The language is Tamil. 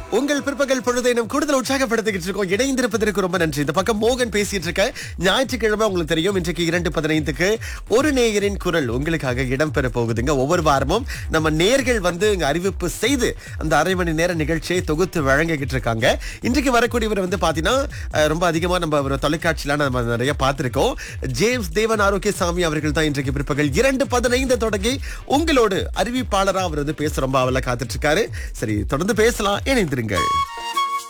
உங்கள் பிற்பகல் பொழுதை நம்ம கூடுதல் உற்சாகப்படுத்திக்கிட்டு இருக்கோம் இணைந்திருப்பதற்கு ரொம்ப நன்றி இந்த பக்கம் மோகன் பேசிட்டு இருக்க ஞாயிற்றுக்கிழமை உங்களுக்கு தெரியும் இன்றைக்கு இரண்டு பதினைந்துக்கு ஒரு நேயரின் குரல் உங்களுக்காக இடம்பெற போகுதுங்க ஒவ்வொரு வாரமும் நம்ம நேர்கள் வந்து இங்க அறிவிப்பு செய்து அந்த அரை மணி நேர நிகழ்ச்சியை தொகுத்து வழங்கிக்கிட்டு இருக்காங்க இன்றைக்கு வரக்கூடியவர் வந்து பாத்தீங்கன்னா அஹ், ரொம்ப அதிகமா நம்ம ஒரு தொலைக்காட்சியில நம்ம நிறைய பார்த்திருக்கோம் ஜேம்ஸ் தேவன் ஆரோக்கியசாமி அவர்கள் தான் இன்றைக்கு பிற்பகல் இரண்டு பதினைந்து தொடங்கி உங்களோடு அறிவிப்பாளரா அவர் வந்து பேச ரொம்ப அவல காத்துட்டு இருக்காரு சரி தொடர்ந்து பேசலாம் இணைந்திருங்கள்